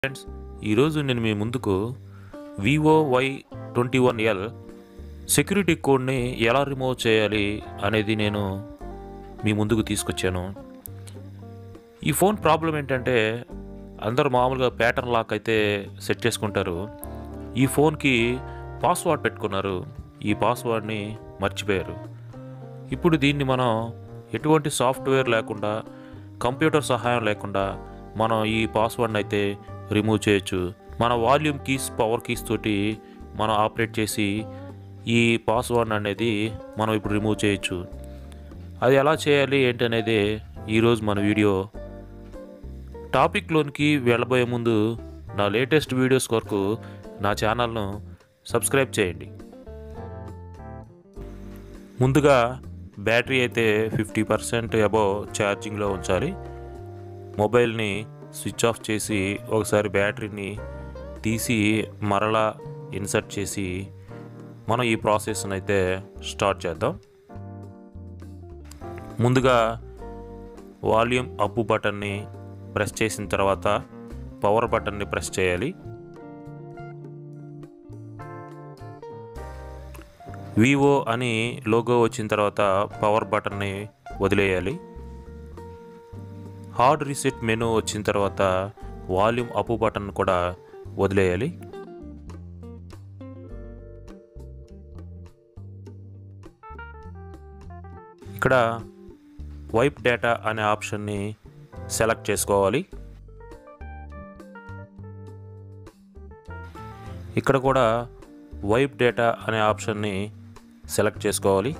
friends ఈరోజు నేను మీ ముందుకు Vivo Y twenty one L security కోడ్ని ఎలా రిమూవ్ చేయాలి అనేది నేను మీ ముందుకు తీసుకొచ్చాను ఈ ఫోన్ ప్రాబ్లం ఏంటంటే అందరూ మామూలుగా ప్యాటర్న్ లాక్ అయితే సెట్ చేసుకుంటారు ఈ ఫోన్కి పాస్వర్డ్ పెట్టుకున్నారు ఈ పాస్వర్డ్ని మర్చిపోయారు ఇప్పుడు దీన్ని మనం ఎటువంటి సాఫ్ట్వేర్ లేకుండా కంప్యూటర్ సహాయం లేకుండా మనం ఈ పాస్వర్డ్ని అయితే రిమూవ్ చేయొచ్చు మన వాల్యూమ్ కీస్ పవర్ కీస్ తోటి మనం ఆపరేట్ చేసి ఈ పాస్వర్డ్ అనేది మనం ఇప్పుడు రిమూవ్ చేయొచ్చు అది ఎలా చేయాలి ఏంటనేది ఈరోజు మన వీడియో టాపిక్లోనికి వెళ్ళబోయే ముందు నా లేటెస్ట్ వీడియోస్ కొరకు నా ఛానల్ను సబ్స్క్రైబ్ చేయండి ముందుగా బ్యాటరీ అయితే ఫిఫ్టీ పర్సెంట్ అబవ్ ఛార్జింగ్లో ఉంచాలి మొబైల్ని స్విచ్ ఆఫ్ చేసి ఒకసారి బ్యాటరీని తీసి మరలా ఇన్సర్ట్ చేసి మనం ఈ ప్రాసెస్ని అయితే స్టార్ట్ చేద్దాం ముందుగా వాల్యూమ్ అప్ బటన్ని ప్రెస్ చేసిన తర్వాత పవర్ బటన్ని ప్రెస్ చేయాలి వివో అని లోగో వచ్చిన తర్వాత పవర్ బటన్ని వదిలేయాలి హార్డ్ రీసెట్ మెనూ వచ్చిన తర్వాత వాల్యూమ్ అప్ బటన్ కూడా వదిలేయాలి ఇక్కడ వైప్ డేటా అనే ఆప్షన్ని సెలెక్ట్ చేసుకోవాలి ఇక్కడ కూడా వైప్ డేటా అనే ఆప్షన్ని సెలెక్ట్ చేసుకోవాలి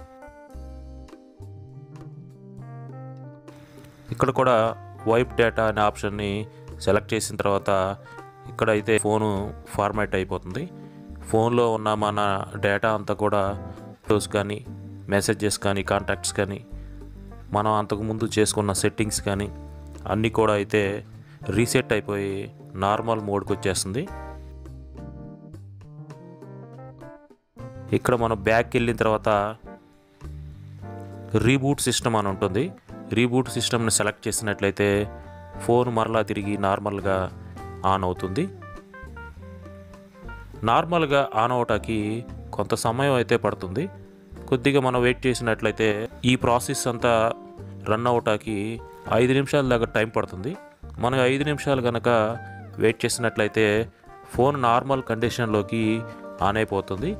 ఇక్కడ కూడా వైప్ డేటా అనే ఆప్షన్ని సెలెక్ట్ చేసిన తర్వాత ఇక్కడ అయితే ఫోను ఫార్మాట్ అయిపోతుంది ఫోన్లో ఉన్న మన డేటా అంతా కూడా ఫోటోస్ కానీ మెసేజెస్ కానీ కాంటాక్ట్స్ కానీ మనం అంతకుముందు చేసుకున్న సెట్టింగ్స్ కానీ అన్నీ కూడా అయితే రీసెట్ అయిపోయి నార్మల్ మోడ్కి వచ్చేస్తుంది ఇక్కడ మనం బ్యాక్ వెళ్ళిన తర్వాత రీబూట్ సిస్టమ్ అని ఉంటుంది రీబూట్ సిస్టమ్ని సెలెక్ట్ చేసినట్లయితే ఫోన్ మరలా తిరిగి నార్మల్గా ఆన్ అవుతుంది నార్మల్గా ఆన్ అవటానికి కొంత సమయం అయితే పడుతుంది కొద్దిగా మనం వెయిట్ చేసినట్లయితే ఈ ప్రాసెస్ అంతా రన్ అవటానికి ఐదు నిమిషాల దాకా టైం పడుతుంది మనం ఐదు నిమిషాలు కనుక వెయిట్ చేసినట్లయితే ఫోన్ నార్మల్ కండిషన్లోకి ఆన్ అయిపోతుంది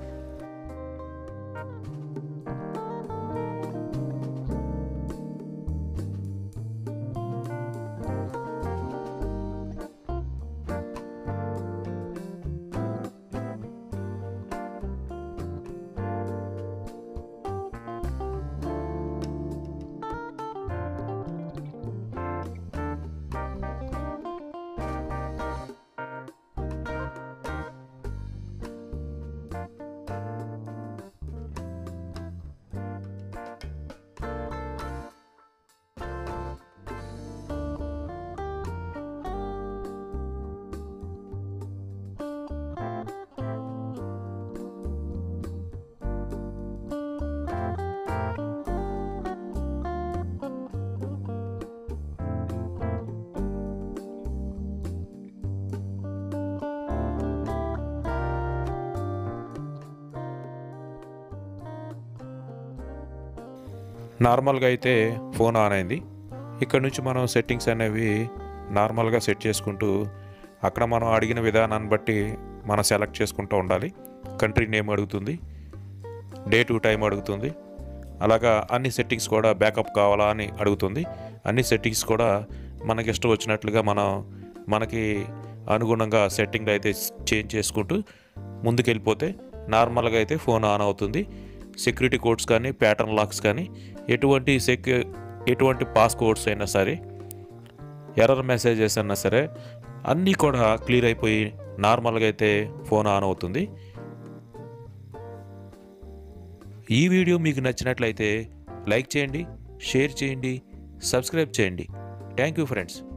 నార్మల్గా అయితే ఫోన్ ఆన్ అయింది ఇక్కడ నుంచి మనం సెట్టింగ్స్ అనేవి నార్మల్గా సెట్ చేసుకుంటూ అక్కడ మనం అడిగిన విధానాన్ని బట్టి మనం సెలెక్ట్ చేసుకుంటూ ఉండాలి కంట్రీ నేమ్ అడుగుతుంది డే టు టైం అడుగుతుంది అలాగా అన్ని సెట్టింగ్స్ కూడా బ్యాకప్ కావాలా అని అడుగుతుంది అన్ని సెట్టింగ్స్ కూడా మనకి ఇష్టం వచ్చినట్లుగా మనం మనకి అనుగుణంగా సెట్టింగ్ అయితే చేంజ్ చేసుకుంటూ ముందుకెళ్ళిపోతే నార్మల్గా అయితే ఫోన్ ఆన్ అవుతుంది సెక్యూరిటీ కోడ్స్ కానీ ప్యాటర్న్ లాక్స్ కానీ ఎటువంటి సెక్యూ ఎటువంటి పాస్ కోడ్స్ అయినా సరే ఎర్రర్ మెసేజెస్ అయినా సరే అన్నీ కూడా క్లియర్ అయిపోయి నార్మల్గా అయితే ఫోన్ ఆన్ అవుతుంది ఈ వీడియో మీకు నచ్చినట్లయితే లైక్ చేయండి షేర్ చేయండి సబ్స్క్రైబ్ చేయండి థ్యాంక్ యూ ఫ్రెండ్స్